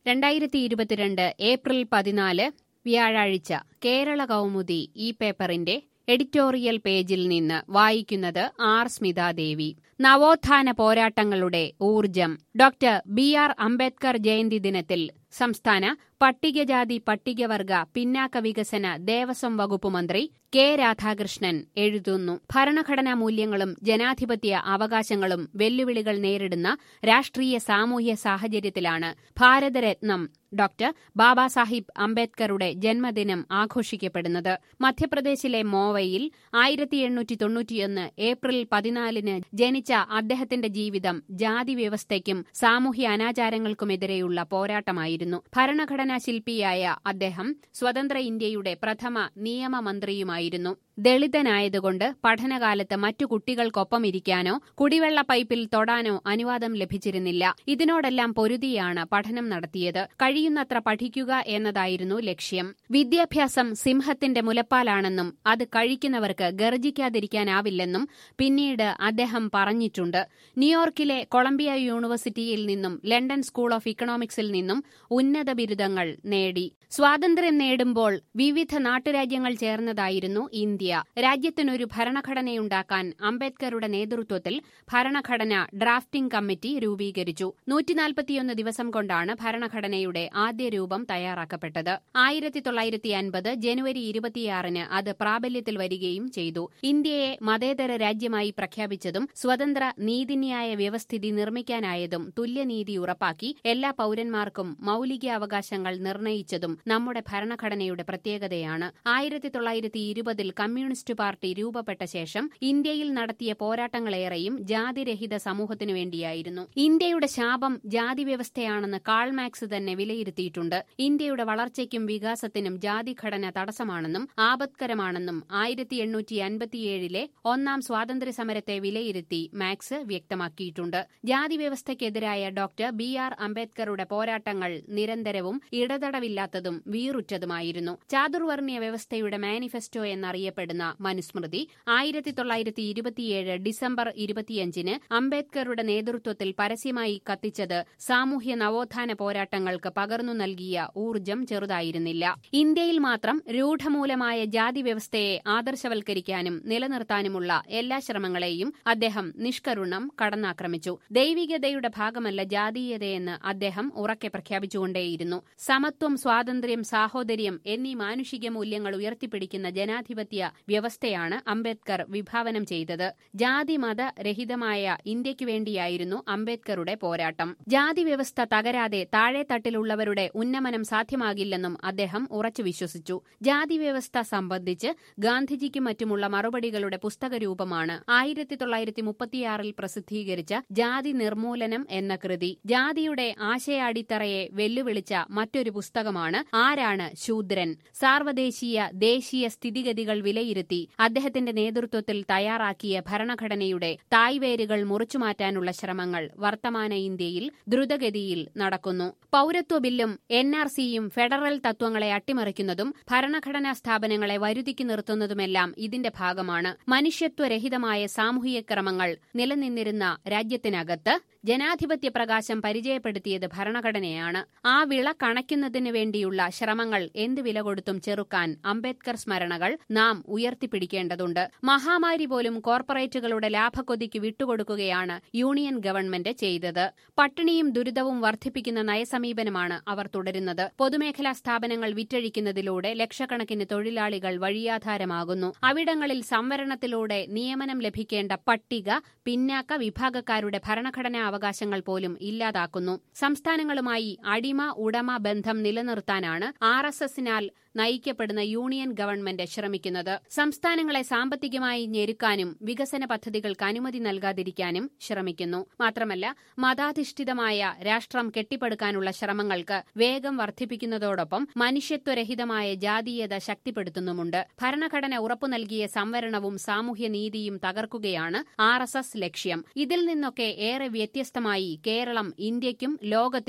രണ്ടായിരത്തി ഇരുപത്തിരണ്ട് ഏപ്രിൽ പതിനാല് വ്യാഴാഴ്ച കേരള കൗമുദി ഈ പേപ്പറിന്റെ എഡിറ്റോറിയൽ പേജിൽ നിന്ന് വായിക്കുന്നത് ആർ സ്മിതാദേവി നവോത്ഥാന പോരാട്ടങ്ങളുടെ ഊർജം doctor B R Ambedkar Jayanti ദിനത്തിൽ സംസ്ഥാന പട്ടികജാതി പട്ടികവർഗ പിന്നാക്ക വികസന ദേവസ്വം വകുപ്പ് മന്ത്രി കെ രാധാകൃഷ്ണൻ എഴുതുന്നു ഭരണഘടനാ മൂല്യങ്ങളും ജനാധിപത്യ അവകാശങ്ങളും വെല്ലുവിളികൾ നേരിടുന്ന രാഷ്ട്രീയ സാമൂഹ്യ സാഹചര്യത്തിലാണ് ഭാരതരത്നം ഡോക്ടർ ബാബാസാഹിബ് അംബേദ്കറുടെ ജന്മദിനം ആഘോഷിക്കപ്പെടുന്നത് മധ്യപ്രദേശിലെ മോവയിൽ ആയിരത്തി എണ്ണൂറ്റി തൊണ്ണൂറ്റിയൊന്ന് ഏപ്രിൽ പതിനാലിന് ജനിച്ച അദ്ദേഹത്തിന്റെ ജീവിതം ജാതി വ്യവസ്ഥയ്ക്കും സാമൂഹ്യ അനാചാരങ്ങൾക്കുമെതിരെയുള്ള പോരാട്ടമായിരുന്നു ഭരണഘടനാ ശില്പിയായ അദ്ദേഹം സ്വതന്ത്ര ഇന്ത്യയുടെ പ്രഥമ നിയമമന്ത്രിയുമായിരുന്നു ദളിതനായതുകൊണ്ട് പഠനകാലത്ത് മറ്റു കുട്ടികൾക്കൊപ്പം ഇരിക്കാനോ കുടിവെള്ള പൈപ്പിൽ തൊടാനോ അനുവാദം ലഭിച്ചിരുന്നില്ല ഇതിനോടെല്ലാം പൊരുതിയാണ് പഠനം നടത്തിയത് കഴിയുന്നത്ര പഠിക്കുക എന്നതായിരുന്നു ലക്ഷ്യം വിദ്യാഭ്യാസം സിംഹത്തിന്റെ മുലപ്പാലാണെന്നും അത് കഴിക്കുന്നവർക്ക് ഗർജിക്കാതിരിക്കാനാവില്ലെന്നും പിന്നീട് അദ്ദേഹം പറഞ്ഞിട്ടുണ്ട് ന്യൂയോർക്കിലെ കൊളംബിയ യൂണിവേഴ്സിറ്റിയിൽ നിന്നും ലണ്ടൻ സ്കൂൾ ഓഫ് ഇക്കണോമിക്സിൽ നിന്നും ഉന്നത ബിരുദങ്ങൾ നേടി സ്വാതന്ത്ര്യം നേടുമ്പോൾ വിവിധ നാട്ടുരാജ്യങ്ങൾ ചേർന്നതായിരുന്നു ഇന്ത്യ രാജ്യത്തിനൊരു ഭരണഘടനയുണ്ടാക്കാൻ അംബേദ്കറുടെ നേതൃത്വത്തിൽ ഭരണഘടന ഡ്രാഫ്റ്റിംഗ് കമ്മിറ്റി രൂപീകരിച്ചു നൂറ്റിനാൽപ്പത്തിയൊന്ന് ദിവസം കൊണ്ടാണ് ഭരണഘടനയുടെ ആദ്യ രൂപം തയ്യാറാക്കപ്പെട്ടത് ആയിരത്തി തൊള്ളായിരത്തി അൻപത് ജനുവരി ഇരുപത്തിയാറിന് അത് പ്രാബല്യത്തിൽ വരികയും ചെയ്തു ഇന്ത്യയെ മതേതര രാജ്യമായി പ്രഖ്യാപിച്ചതും സ്വതന്ത്ര നീതിന്യായ വ്യവസ്ഥിതി നിർമ്മിക്കാനായതും തുല്യനീതി ഉറപ്പാക്കി എല്ലാ പൌരന്മാർക്കും മൌലികാവകാശങ്ങൾ നിർണയിച്ചതും നമ്മുടെ ഭരണഘടനയുടെ പ്രത്യേകതയാണ് ആയിരത്തി തൊള്ളായിരത്തി ഇരുപതിൽ കമ്മ്യൂണിസ്റ്റ് പാർട്ടി രൂപപ്പെട്ട ശേഷം ഇന്ത്യയിൽ നടത്തിയ പോരാട്ടങ്ങളേറെയും ജാതിരഹിത സമൂഹത്തിനു വേണ്ടിയായിരുന്നു ഇന്ത്യയുടെ ശാപം ജാതി വ്യവസ്ഥയാണെന്ന് കാൾമാക്സ് തന്നെ വിലയിരുത്തിയിട്ടുണ്ട് ഇന്ത്യയുടെ വളർച്ചയ്ക്കും വികാസത്തിനും ജാതിഘടന തടസ്സമാണെന്നും ആപത്കരമാണെന്നും ആയിരത്തി എണ്ണൂറ്റി അൻപത്തിയേഴിലെ ഒന്നാം സ്വാതന്ത്ര്യ സമരത്തെ വിലയിരുത്തി മാക്സ് വ്യക്തമാക്കിയിട്ടുണ്ട് ജാതി വ്യവസ്ഥയ്ക്കെതിരായ ഡോക്ടർ ബി ആർ അംബേദ്കറുടെ പോരാട്ടങ്ങൾ നിരന്തരവും ഇടതടവില്ലാത്തതും വീറുറ്റതുമായിരുന്നു ചാതുർവർണ്ണയ വ്യവസ്ഥയുടെ മാനിഫെസ്റ്റോ എന്നറിയപ്പെടുന്ന മനുസ്മൃതി ആയിരത്തി തൊള്ളായിരത്തി ഇരുപത്തിയേഴ് ഡിസംബർ ഇരുപത്തിയഞ്ചിന് അംബേദ്കറുടെ നേതൃത്വത്തിൽ പരസ്യമായി കത്തിച്ചത് സാമൂഹ്യ നവോത്ഥാന പോരാട്ടങ്ങൾക്ക് പകർന്നു നൽകിയ ഊർജം ചെറുതായിരുന്നില്ല ഇന്ത്യയിൽ മാത്രം രൂഢമൂലമായ ജാതി വ്യവസ്ഥയെ ആദർശവൽക്കരിക്കാനും നിലനിർത്താനുമുള്ള എല്ലാ ശ്രമങ്ങളെയും അദ്ദേഹം നിഷ്കരുണം കടന്നാക്രമിച്ചു ദൈവികതയുടെ ഭാഗമല്ല ജാതീയതയെന്ന് അദ്ദേഹം ഉറക്കെ പ്രഖ്യാപിച്ചുകൊണ്ടേയിരുന്നു സമത്വം സ്വാതന്ത്ര്യം സാഹോദര്യം എന്നീ മാനുഷിക മൂല്യങ്ങൾ ഉയർത്തിപ്പിടിക്കുന്ന ജനാധിപത്യ വ്യവസ്ഥയാണ് അംബേദ്കർ വിഭാവനം ചെയ്തത് ജാതി മത രഹിതമായ ഇന്ത്യയ്ക്കു വേണ്ടിയായിരുന്നു അംബേദ്കറുടെ പോരാട്ടം ജാതി വ്യവസ്ഥ തകരാതെ താഴെത്തട്ടിലുള്ളവരുടെ ഉന്നമനം സാധ്യമാകില്ലെന്നും അദ്ദേഹം ഉറച്ചു വിശ്വസിച്ചു ജാതി വ്യവസ്ഥ സംബന്ധിച്ച് ഗാന്ധിജിക്കും മറ്റുമുള്ള മറുപടികളുടെ പുസ്തകരൂപമാണ് ആയിരത്തി തൊള്ളായിരത്തി മുപ്പത്തിയാറിൽ പ്രസിദ്ധീകരിച്ച ജാതി നിർമൂലനം എന്ന കൃതി ജാതിയുടെ ആശയാടിത്തറയെ വെല്ലുവിളിച്ച മറ്റൊരു പുസ്തകമാണ് ആരാണ് ശൂദ്രൻ സാർവദേശീയ ദേശീയ സ്ഥിതിഗതികൾ വിലയിരുത്തി അദ്ദേഹത്തിന്റെ നേതൃത്വത്തിൽ തയ്യാറാക്കിയ ഭരണഘടനയുടെ തായ്വേരുകൾ മുറിച്ചുമാറ്റാനുള്ള ശ്രമങ്ങൾ വർത്തമാന ഇന്ത്യയിൽ ദ്രുതഗതിയിൽ നടക്കുന്നു പൌരത്വ ബില്ലും എൻ ആർ സിയും ഫെഡറൽ തത്വങ്ങളെ അട്ടിമറിക്കുന്നതും ഭരണഘടനാ സ്ഥാപനങ്ങളെ വരുതിക്ക് നിർത്തുന്നതുമെല്ലാം ഇതിന്റെ ഭാഗമാണ് മനുഷ്യത്വരഹിതമായ സാമൂഹിക ക്രമങ്ങൾ നിലനിന്നിരുന്ന രാജ്യത്തിനകത്ത് ജനാധിപത്യ പ്രകാശം പരിചയപ്പെടുത്തിയത് ഭരണഘടനയാണ് ആ വിള കണയ്ക്കുന്നതിനു വേണ്ടിയുള്ള ശ്രമങ്ങൾ എന്ത് വില കൊടുത്തും ചെറുക്കാൻ അംബേദ്കർ സ്മരണകൾ നാം ഉയർത്തിപ്പിടിക്കേണ്ടതുണ്ട് മഹാമാരി പോലും കോർപ്പറേറ്റുകളുടെ ലാഭക്കൊതിക്ക് വിട്ടുകൊടുക്കുകയാണ് യൂണിയൻ ഗവൺമെന്റ് ചെയ്തത് പട്ടിണിയും ദുരിതവും വർദ്ധിപ്പിക്കുന്ന നയസമീപനമാണ് അവർ തുടരുന്നത് പൊതുമേഖലാ സ്ഥാപനങ്ങൾ വിറ്റഴിക്കുന്നതിലൂടെ ലക്ഷക്കണക്കിന് തൊഴിലാളികൾ വഴിയാധാരമാകുന്നു അവിടങ്ങളിൽ സംവരണത്തിലൂടെ നിയമനം ലഭിക്കേണ്ട പട്ടിക പിന്നാക്ക വിഭാഗക്കാരുടെ ഭരണഘടനാ അവകാശങ്ങൾ പോലും ഇല്ലാതാക്കുന്നു സംസ്ഥാനങ്ങളുമായി അടിമ ഉടമ ബന്ധം നിലനിർത്താനാണ് ആർ എസ് എസിനാൽ നയിക്കപ്പെടുന്ന യൂണിയൻ ഗവൺമെന്റ് ശ്രമിക്കുന്നത് സംസ്ഥാനങ്ങളെ സാമ്പത്തികമായി ഞെരുക്കാനും വികസന പദ്ധതികൾക്ക് അനുമതി നൽകാതിരിക്കാനും ശ്രമിക്കുന്നു മാത്രമല്ല മതാധിഷ്ഠിതമായ രാഷ്ട്രം കെട്ടിപ്പടുക്കാനുള്ള ശ്രമങ്ങൾക്ക് വേഗം വർദ്ധിപ്പിക്കുന്നതോടൊപ്പം മനുഷ്യത്വരഹിതമായ ജാതീയത ശക്തിപ്പെടുത്തുന്നുമുണ്ട് ഭരണഘടന ഉറപ്പു നൽകിയ സംവരണവും സാമൂഹ്യനീതിയും തകർക്കുകയാണ് ആർ ലക്ഷ്യം ഇതിൽ നിന്നൊക്കെ ഏറെ വ്യത്യസ്തമായി കേരളം ഇന്ത്യയ്ക്കും ലോകത്തിനും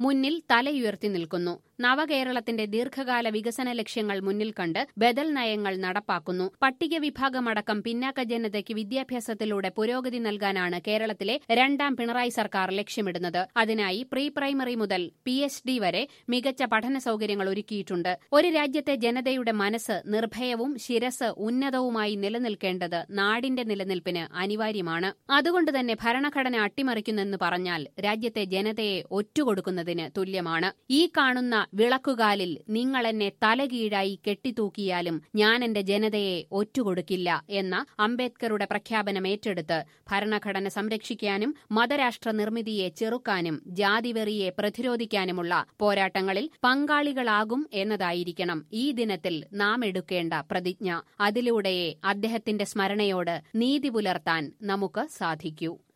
മുന്നിൽ തലയുയർത്തി നിൽക്കുന്നു നവകേരളത്തിന്റെ ദീർഘകാല വികസന ലക്ഷ്യങ്ങൾ മുന്നിൽ കണ്ട് ബദൽ നയങ്ങൾ നടപ്പാക്കുന്നു പട്ടിക വിഭാഗമടക്കം പിന്നാക്ക ജനതയ്ക്ക് വിദ്യാഭ്യാസത്തിലൂടെ പുരോഗതി നൽകാനാണ് കേരളത്തിലെ രണ്ടാം പിണറായി സർക്കാർ ലക്ഷ്യമിടുന്നത് അതിനായി പ്രീ പ്രൈമറി മുതൽ പി എച്ച് ഡി വരെ മികച്ച പഠന സൌകര്യങ്ങൾ ഒരുക്കിയിട്ടുണ്ട് ഒരു രാജ്യത്തെ ജനതയുടെ മനസ്സ് നിർഭയവും ശിരസ് ഉന്നതവുമായി നിലനിൽക്കേണ്ടത് നാടിന്റെ നിലനിൽപ്പിന് അനിവാര്യമാണ് അതുകൊണ്ട് തന്നെ ഭരണഘടന അട്ടിമറിക്കുന്നെന്ന് പറഞ്ഞാൽ രാജ്യത്തെ ജനതയെ ഒറ്റുകൊടുക്കുന്നതിന് തുല്യമാണ് ഈ കാണുന്ന വിളക്കുകാലിൽ നിങ്ങൾ എന്നെ തലകീഴായി കെട്ടിത്തൂക്കിയാലും ഞാൻ എന്റെ ജനതയെ ഒറ്റുകൊടുക്കില്ല എന്ന അംബേദ്കറുടെ പ്രഖ്യാപനം ഏറ്റെടുത്ത് ഭരണഘടന സംരക്ഷിക്കാനും മതരാഷ്ട്ര നിർമ്മിതിയെ ചെറുക്കാനും ജാതിവെറിയെ പ്രതിരോധിക്കാനുമുള്ള പോരാട്ടങ്ങളിൽ പങ്കാളികളാകും എന്നതായിരിക്കണം ഈ ദിനത്തിൽ നാം എടുക്കേണ്ട പ്രതിജ്ഞ അതിലൂടെയേ അദ്ദേഹത്തിന്റെ സ്മരണയോട് നീതി പുലർത്താൻ നമുക്ക് സാധിക്കൂ